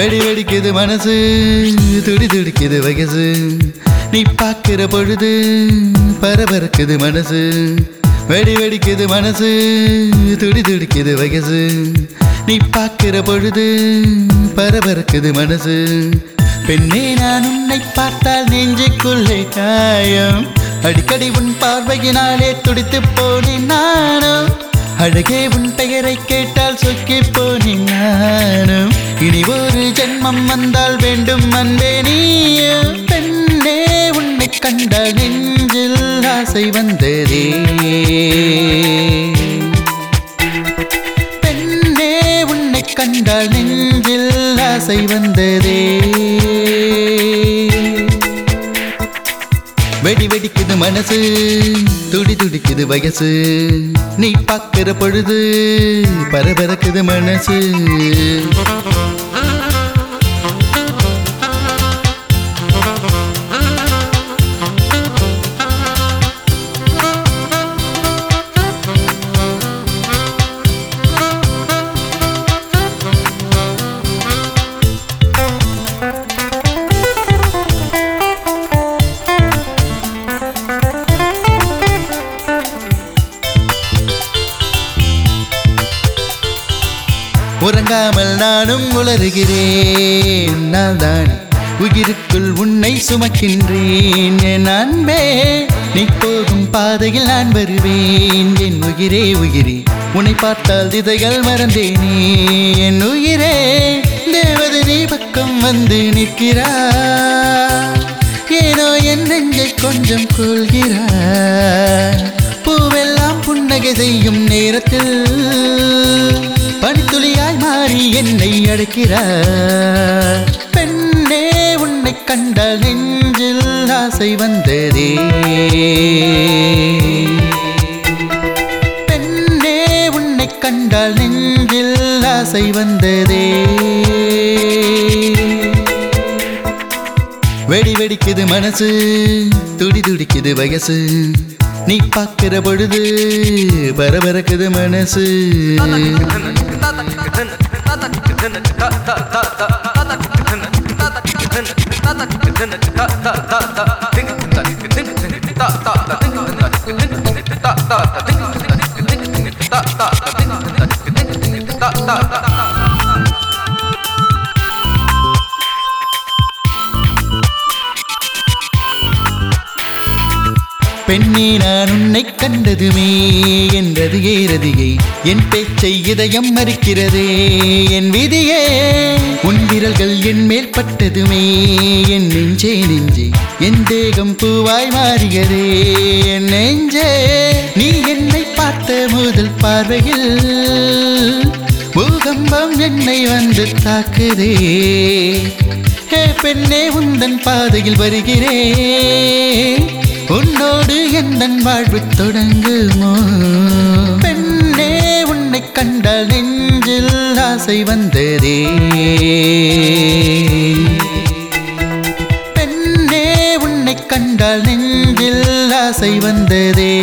வெடி வெடிக்குது மனசு துடி துடிக்குது வயசு நீ பார்க்கிற பொழுது பரபரக்குது மனசு வெடி வெடிக்குது மனசு துடி துடிக்குது வயசு நீ பார்க்கிற பொழுது பரபரக்குது மனசு பெண்ணே நான் உன்னை பார்த்தால் நெஞ்சுக்குள்ளே காயம் அடிக்கடி உன் பார்வையினாலே துடித்து போனேன் நானும் அழகே உன் பெயரை கேட்டால் சொக்கி போனேன் நானும் இனி ஒரு ஜென்மம் வந்தால் வேண்டும் அன்பே நீயும் பெண்ணே உன்னை கண்டால் நெஞ்சில் ஆசை வந்ததே பெண்ணே உன்னை கண்டால் நெஞ்சில் ஆசை வந்ததே வெடி வெடிக்குது மனசு துடி துடிக்குது வயசு நீ பார்க்கிற பொழுது பரபரக்குது மனசு உறங்காமல் நானும் உளறுகிறேன் நான் தான் உயிருக்குள் உன்னை சுமக்கின்றேன் என் அன்பே நீ போகும் பாதையில் நான் வருவேன் என் உயிரே உயிரே உன்னை பார்த்தால் திதைகள் மறந்தேனே என் உயிரே தேவதை நீ பக்கம் வந்து நிற்கிறார் ஏனோ என் நெஞ்சை கொஞ்சம் கொள்கிறார் பூவெல்லாம் புன்னகை செய்யும் நேரத்தில் பனித்துளியாய் மாறி என்னை அழைக்கிறார் பெண்ணே உன்னை கண்டால் நெஞ்சில் ஆசை வந்ததே பெண்ணே உன்னை கண்டால் நெஞ்சில் ஆசை வந்ததே வெடி வெடிக்குது மனசு துடி துடிக்குது வயசு நீ பார்க்கிற பொழுது பரபரக்குது மனசு பெண்ணே நான் உன்னை கண்டதுமே என்றது ஏறதிகை என் பேச்சை இதயம் மறுக்கிறதே என் விதியே உன் விரல்கள் என் மேல் பட்டதுமே என் நெஞ்சே நெஞ்சே என் தேகம் பூவாய் மாறியதே என் நெஞ்சே நீ என்னை பார்த்த முதல் பார்வையில் பூகம்பம் என்னை வந்து தாக்குதே ஹே பெண்ணே உந்தன் பாதையில் வருகிறேன் உன்னோடு எந்தன் வாழ்வு தொடங்குமோ பெண்ணே உன்னை கண்டால் நெஞ்சில் ஆசை வந்ததே பெண்ணே உன்னை கண்டால் நெஞ்சில் ஆசை வந்ததே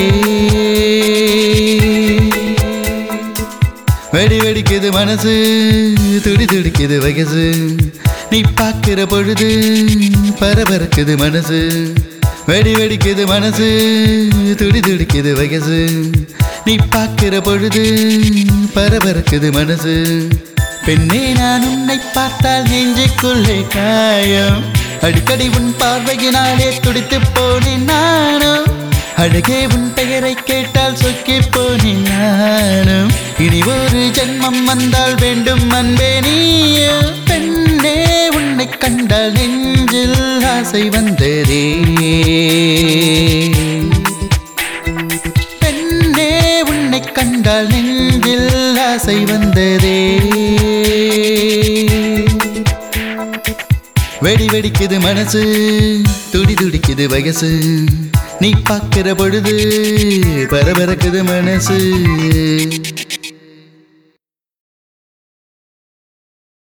வெடி வெடிக்குது மனசு துடி துடிக்குது வயசு நீ பார்க்கிற பொழுது பரபரக்குது மனசு வெடி வெடிக்குது மனசு துடி துடிக்குது வயசு நீ பார்க்கிற பொழுது பரபரக்குது மனசு பெண்ணே நான் உன்னை பார்த்தால் நெஞ்சுக்குள்ளே காயம் அடிக்கடி உன் பார்வையினாலே துடித்து போனேன் நானும் அழகே உன் பெயரை கேட்டால் சொக்கி போனேன் நானும் இனி ஒரு ஜென்மம் வந்தால் வேண்டும் அன்பே நீயும் பெண்ணே உன்னை கண்டால் நெஞ்சில் ஆசை வந்ததே பெண்ணே உன்னை கண்டால் நெஞ்சில் ஆசை வந்ததே வெடி வெடிக்குது மனசு துடி துடிக்குது வயசு நீ பார்க்கிற பொழுது பரபரக்குது மனசு